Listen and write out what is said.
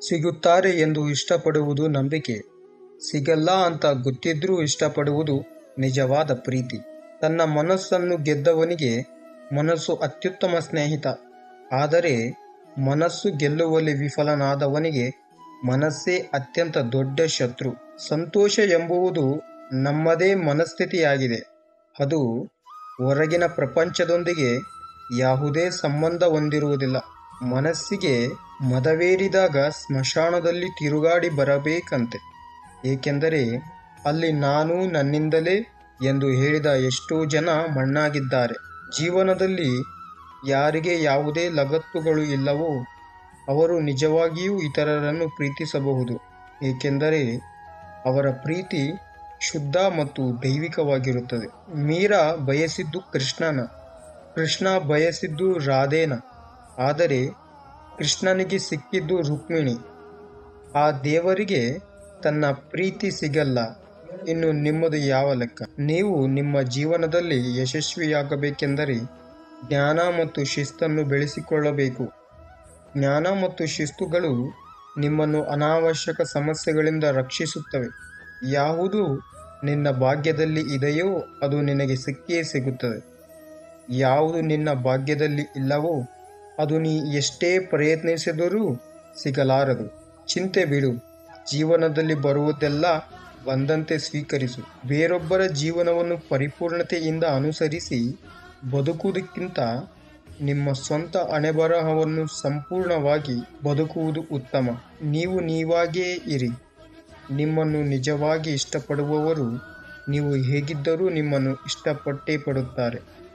ಸಿಗುತ್ತಾರೆ ಎಂದು ಇಷ್ಟಪಡುವುದು ನಂಬಿಕೆ ಸಿಗಲ್ಲ ಅಂತ ಗೊತ್ತಿದ್ರೂ ಇಷ್ಟಪಡುವುದು ನಿಜವಾದ ಪ್ರೀತಿ ತನ್ನ ಮನಸ್ಸನ್ನು ಗೆದ್ದವನಿಗೆ ಮನಸ್ಸು ಅತ್ಯುತ್ತಮ ಸ್ನೇಹಿತ ಆದರೆ ಮನಸ್ಸು ಗೆಲ್ಲುವಲ್ಲಿ ವಿಫಲನಾದವನಿಗೆ ಮನಸ್ಸೇ ಅತ್ಯಂತ ದೊಡ್ಡ ಶತ್ರು ಸಂತೋಷ ಎಂಬುವುದು ನಮ್ಮದೇ ಮನಸ್ಥಿತಿಯಾಗಿದೆ ಅದು ಹೊರಗಿನ ಪ್ರಪಂಚದೊಂದಿಗೆ ಯಾವುದೇ ಸಂಬಂಧ ಹೊಂದಿರುವುದಿಲ್ಲ ಮನಸ್ಸಿಗೆ ಮದವೇರಿದಾಗ ಸ್ಮಶಾನದಲ್ಲಿ ತಿರುಗಾಡಿ ಬರಬೇಕಂತೆ ಏಕೆಂದರೆ ಅಲ್ಲಿ ನಾನು ನನ್ನಿಂದಲೇ ಎಂದು ಹೇಳಿದ ಎಷ್ಟೋ ಜನ ಮಣ್ಣಾಗಿದ್ದಾರೆ ಜೀವನದಲ್ಲಿ ಯಾರಿಗೆ ಯಾವುದೇ ಲಗತ್ತುಗಳು ಇಲ್ಲವೋ ಅವರು ನಿಜವಾಗಿಯೂ ಇತರರನ್ನು ಪ್ರೀತಿಸಬಹುದು ಏಕೆಂದರೆ ಅವರ ಪ್ರೀತಿ ಶುದ್ಧ ಮತ್ತು ದೈವಿಕವಾಗಿರುತ್ತದೆ ಮೀರಾ ಬಯಸಿದ್ದು ಕೃಷ್ಣನ ಕೃಷ್ಣ ಬಯಸಿದ್ದು ರಾಧೇನ ಆದರೆ ಕೃಷ್ಣನಿಗೆ ಸಿಕ್ಕಿದ್ದು ರುಕ್ಮಿಣಿ ಆ ದೇವರಿಗೆ ತನ್ನ ಪ್ರೀತಿ ಸಿಗಲ್ಲ ಇನ್ನು ನಿಮ್ಮದು ಯಾವ ಲೆಕ್ಕ ನೀವು ನಿಮ್ಮ ಜೀವನದಲ್ಲಿ ಯಶಸ್ವಿಯಾಗಬೇಕೆಂದರೆ ಜ್ಞಾನ ಮತ್ತು ಶಿಸ್ತನ್ನು ಬೆಳೆಸಿಕೊಳ್ಳಬೇಕು ಜ್ಞಾನ ಮತ್ತು ಶಿಸ್ತುಗಳು ನಿಮ್ಮನ್ನು ಅನಾವಶ್ಯಕ ಸಮಸ್ಯೆಗಳಿಂದ ರಕ್ಷಿಸುತ್ತವೆ ಯಾವುದು ನಿನ್ನ ಭಾಗ್ಯದಲ್ಲಿ ಇದೆಯೋ ಅದು ನಿನಗೆ ಸಿಕ್ಕಿಯೇ ಸಿಗುತ್ತದೆ ಯಾವುದು ನಿನ್ನ ಭಾಗ್ಯದಲ್ಲಿ ಇಲ್ಲವೋ ಅದು ನೀ ಎಷ್ಟೇ ಪ್ರಯತ್ನಿಸಿದರೂ ಸಿಗಲಾರದು ಚಿಂತೆ ಬಿಡು ಜೀವನದಲ್ಲಿ ಬರುವುದೆಲ್ಲ ಬಂದಂತೆ ಸ್ವೀಕರಿಸು ಬೇರೊಬ್ಬರ ಜೀವನವನ್ನು ಪರಿಪೂರ್ಣತೆಯಿಂದ ಅನುಸರಿಸಿ ಬದುಕುವುದಕ್ಕಿಂತ ನಿಮ್ಮ ಸ್ವಂತ ಹಣೆಬರಹವನ್ನು ಸಂಪೂರ್ಣವಾಗಿ ಬದುಕುವುದು ಉತ್ತಮ ನೀವು ನೀವಾಗೇ ಇರಿ ನಿಮ್ಮನ್ನು ನಿಜವಾಗಿ ಇಷ್ಟಪಡುವವರು ನೀವು ಹೇಗಿದ್ದರೂ ನಿಮ್ಮನ್ನು ಇಷ್ಟಪಟ್ಟೇ ಪಡುತ್ತಾರೆ